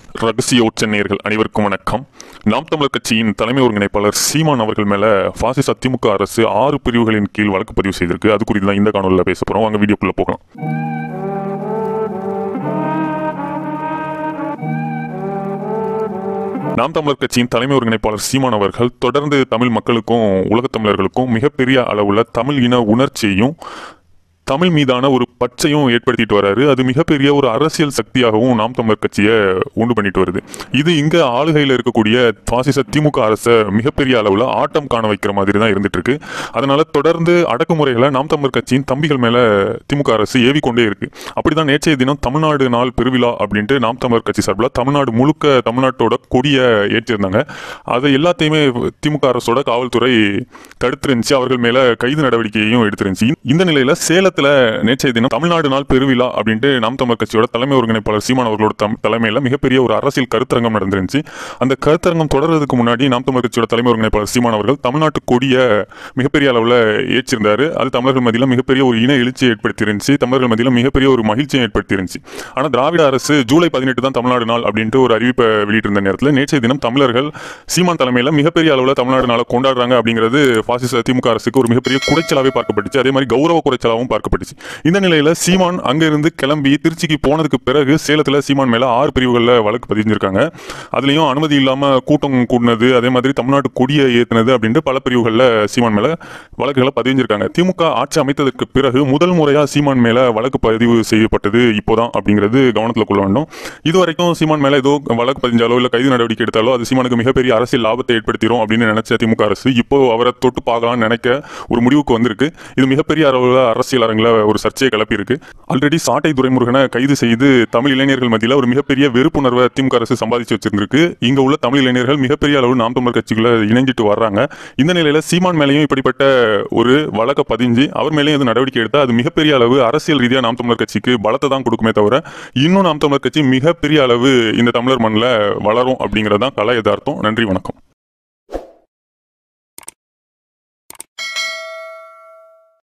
ரகசிய உச்சநேயர்கள் அனைவருக்கும் வணக்கம் நாம் தமிழர் கட்சியின் தலைமை ஒருங்கிணைப்பாளர் சீமான் அவர்கள் மேல பாசிச திமுக அரசு ஆறு பிரிவுகளின் கீழ் வழக்கு பதிவு செய்திருக்கு அது குறித்து தான் இந்த காணொலியில் பேச போறோம் வாங்க வீடியோக்குள்ள போகலாம் நாம் தமிழர் கட்சியின் தலைமை ஒருங்கிணைப்பாளர் சீமான் அவர்கள் தொடர்ந்து தமிழ் மக்களுக்கும் உலகத் தமிழர்களுக்கும் மிகப்பெரிய அளவுல தமிழ் இன உணர்ச்சியையும் தமிழ் மீதான ஒரு பச்சையும் ஏற்படுத்திட்டு வராரு அது மிகப்பெரிய ஒரு அரசியல் சக்தியாகவும் நாம் தமிழர் கட்சியை உண்டு பண்ணிட்டு வருது இது இங்க ஆளுகையில் இருக்கக்கூடிய பாசிச திமுக அரசை மிகப்பெரிய அளவில் ஆட்டம் காண வைக்கிற மாதிரி தான் இருந்துட்டு இருக்கு அதனால தொடர்ந்து அடக்குமுறைகளை நாம் தமிழர் கட்சியின் தம்பிகள் மேல திமுக அரசு ஏவிக்கொண்டே இருக்கு அப்படிதான் நேற்றைய தினம் தமிழ்நாடு நாள் பெருவிழா அப்படின்ட்டு நாம் தமிழர் கட்சி சார்பில் தமிழ்நாடு முழுக்க தமிழ்நாட்டோட கொடியை ஏற்றிருந்தாங்க அதை எல்லாத்தையுமே திமுக அரசோட காவல்துறை தடுத்துருந்துச்சு அவர்கள் மேல கைது நடவடிக்கையையும் எடுத்துருந்துச்சு இந்த நிலையில சேலத்துல நேற்றைய தினம் தமிழ்நாடு நாள் பெருவிழா அப்படின்ட்டு நாம் தமிழர் கட்சியோட தலைமை ஒருங்கிணைப்பாளர் சீமான் அவர்களோட தம் தலைமையில மிகப்பெரிய ஒரு அரசியல் கருத்தரங்கம் நடந்துருந்துச்சு அந்த கருத்தரங்கம் தொடர்றதுக்கு முன்னாடி நாம் தமிழர் கட்சியோட தலைமை ஒருங்கிணைப்பாளர் சீமான் அவர்கள் தமிழ்நாட்டு கொடியை மிகப்பெரிய அளவில் ஏற்றிருந்தாரு அது தமிழர்கள் மத்தியில் மிகப்பெரிய ஒரு இன எழுச்சியை ஏற்படுத்தியிருந்துச்சு தமிழர்கள் மத்தியில் மிகப்பெரிய ஒரு மகிழ்ச்சியை ஏற்படுத்தியிருந்துச்சு ஆனால் திராவிட அரசு ஜூலை பதினெட்டு தான் தமிழ்நாடு நாள் அப்படின்ட்டு ஒரு அறிவிப்பை வெளியிட்டிருந்த நேரத்தில் நேற்றைய தினம் தமிழர்கள் சீமான் தலைமையில் மிகப்பெரிய அளவில் தமிழ்நாடு நாளை கொண்டாடுறாங்க அப்படிங்கிறது பாசிச திமுக அரசுக்கு ஒரு மிகப்பெரிய குறைச்சலாகவே பார்க்கப்பட்டுச்சு அதே மாதிரி கௌரவ குறைச்சலாகவும் பார்க்கப்பட்டுச்சு இந்த நிலையில சீமான் அங்கிருந்து கிளம்பி திருச்சிக்கு போனதுக்கு பிறகு சேலத்தில் சீமான் மேல ஆறு பிரிவுகளில் வழக்கு பதிஞ்சிருக்காங்க அதுலயும் அனுமதி இல்லாம கூட்டம் கூடினது அதே மாதிரி தமிழ்நாட்டு கொடியை ஏத்துனது அப்படின்ட்டு பல பிரிவுகளில் சீமான் மேல வழக்குகளை பதிஞ்சிருக்காங்க திமுக ஆட்சி அமைத்ததற்கு பிறகு முதல் முறையா சீமான் மேல வழக்கு பதிவு செய்யப்பட்டது இப்போதான் அப்படிங்கிறது கவனத்தில் கொள்ள வேண்டும் இதுவரைக்கும் சீமான் மேல ஏதோ வழக்கு பதிஞ்சாலோ இல்ல கைது நடவடிக்கை எடுத்தாலோ அது சீமானுக்கு மிகப்பெரிய அரசியல் லாபத்தை ஏற்படுத்திடும் அப்படின்னு நினைச்ச திமுக அரசு இப்போ அவரை தொட்டு பார்க்கலாம்னு நினைக்க ஒரு முடிவுக்கு வந்திருக்கு இது மிகப்பெரிய அளவில் அரசியல் அரங்கில் ஒரு சர்ச்சையை கிளப்பி இருக்கு ஆல்ரெடி சாட்டை துரைமுருகனை கைது செய்து தமிழ் இளைஞர்கள் மத்தியில் ஒரு மிகப்பெரிய வெறுப்புணர்வை திமுக அரசு சம்பாதிச்சு வச்சிருந்திருக்கு இங்க உள்ள தமிழ் இளைஞர்கள் மிகப்பெரிய அளவு நாம் தமிழர் கட்சிக்குள்ள இணைஞ்சிட்டு வர்றாங்க இந்த நிலையில சீமான் மேலேயும் இப்படிப்பட்ட ஒரு வழக்கை பதிஞ்சு அவர் மேலேயும் இது நடவடிக்கை எடுத்தால் அது மிகப்பெரிய அளவு அரசியல் ரீதியாக நாம் தமிழர் கட்சிக்கு பலத்தை தான் கொடுக்குமே தவிர இன்னும் நாம் தமிழர் கட்சி மிகப்பெரிய அளவு இந்த தமிழர் மண்ணில் வளரும் அப்படிங்கிறது தான் கலை யதார்த்தம் நன்றி வணக்கம்